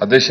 అధ్యక్ష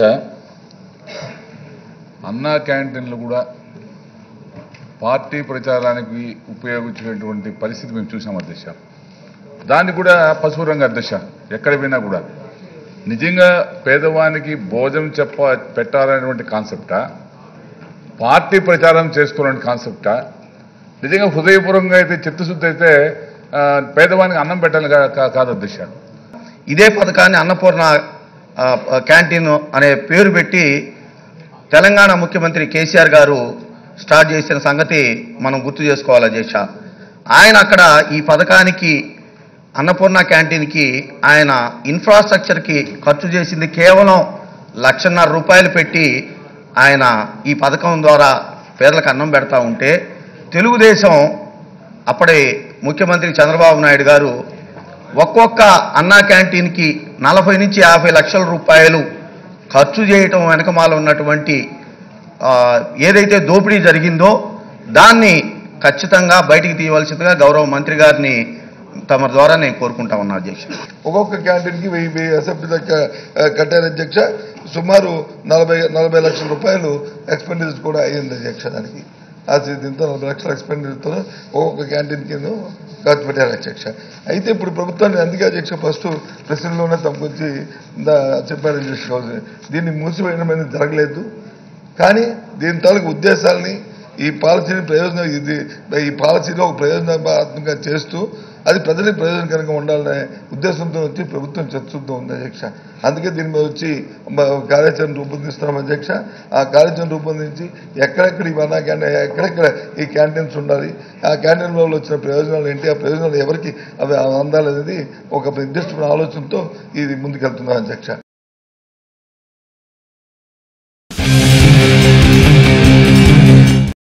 అన్నా క్యాంటీన్లు కూడా పార్టీ ప్రచారానికి ఉపయోగించేటువంటి పరిస్థితి మేము చూసాం అధ్యక్ష దాన్ని కూడా పసుపు రంగు అధ్యక్ష ఎక్కడ పోయినా కూడా నిజంగా పేదవానికి భోజనం చెప్ప పెట్టాలనేటువంటి కాన్సెప్టా పార్టీ ప్రచారం చేసుకోవాలని కాన్సెప్టా నిజంగా హృదయపూర్వకంగా అయితే చిత్తశుద్ధి అయితే ఆ, పేదవానికి అన్నం పెట్టాలని కా- కా- కాదు అధ్యక్ష ఇదే పథకాన్ని అన్నపూర్ణ ఆ, క్యాంటీన్ అనే పేరు పెట్టి తెలంగాణ ముఖ్యమంత్రి కేసీఆర్ గారు స్టార్ట్ చేసిన సంగతి మనం గుర్తు చేసుకోవాలి అధ్యక్ష ఆయన అక్కడ ఈ పథకానికి అన్నపూర్ణ క్యాంటీన్కి ఆయన ఇన్ఫ్రాస్ట్రక్చర్కి ఖర్చు చేసింది కేవలం లక్షన్నర రూపాయలు పెట్టి ఆయన ఈ పథకం ద్వారా పేదలకు అన్నం పెడతా ఉంటే తెలుగుదేశం అప్పటి ముఖ్యమంత్రి చంద్రబాబు నాయుడు గారు ఒక్కొక్క అన్నా క్యాంటీన్కి నలభై నుంచి యాభై లక్షల రూపాయలు ఖర్చు చేయటం వెనకమాల ఉన్నటువంటి ఆ, ఏదైతే దోపిడీ జరిగిందో దాన్ని ఖచ్చితంగా బయటికి తీయవలసిందిగా గౌరవ మంత్రి గారిని తమ ద్వారా నేను కోరుకుంటా ఉన్నా అధ్యక్ష ఒక్కొక్క క్యాంటీన్కి వెయ్యి వెయ్యి అసెంబ్లీ దాకా ఆ, కట్టారు అధ్యక్ష సుమారు నలభై నలభై లక్షల రూపాయలు ఎక్స్పెండిచర్ కూడా అయ్యింది అధ్యక్ష దానికి ఆ దీంతో నలభై లక్షల ఎక్స్పెండిచర్తో ఒక్కొక్క క్యాంటీన్కి ఖర్చు పెట్టారు అధ్యక్ష అయితే ఇప్పుడు ప్రభుత్వాన్ని అందుకే అధ్యక్ష ఫస్ట్ ప్రెసిడెంట్లోనే తమకొచ్చి ఇందా చెప్పారు అధ్యక్ష దీన్ని మూసివేయడం అనేది జరగలేదు కానీ దీని తాలూకు ఉద్దేశాలని ఈ పాలసీని ప్రయోజనం ఇది ఈ పాలసీలో ఒక ప్రయోజనాత్మకంగా చేస్తూ అది ప్రజలకు ప్రయోజనకరంగా ఉండాలనే ఉద్దేశంతో వచ్చి ప్రభుత్వం చర్చిస్తూ ఉంది అధ్యక్ష అందుకే దీని మీద వచ్చి మ- కార్యాచరణ రూపొందిస్తున్నాం అధ్యక్ష ఆ కార్యాచరణ రూపొందించి ఎక్కడెక్కడ ఇవన్నా క్యాంటీన్ ఎక్కడెక్కడ ఈ క్యాంటీన్స్ ఉండాలి ఆ క్యాంటీన్ వల్ల వచ్చిన ప్రయోజనాలు ఏంటి ఆ ప్రయోజనాలు ఎవరికి అవి అందాలనేది ఒక నిర్దిష్టమైన ఆలోచనతో ఇది ముందుకెళ్తున్నాం అధ్యక్ష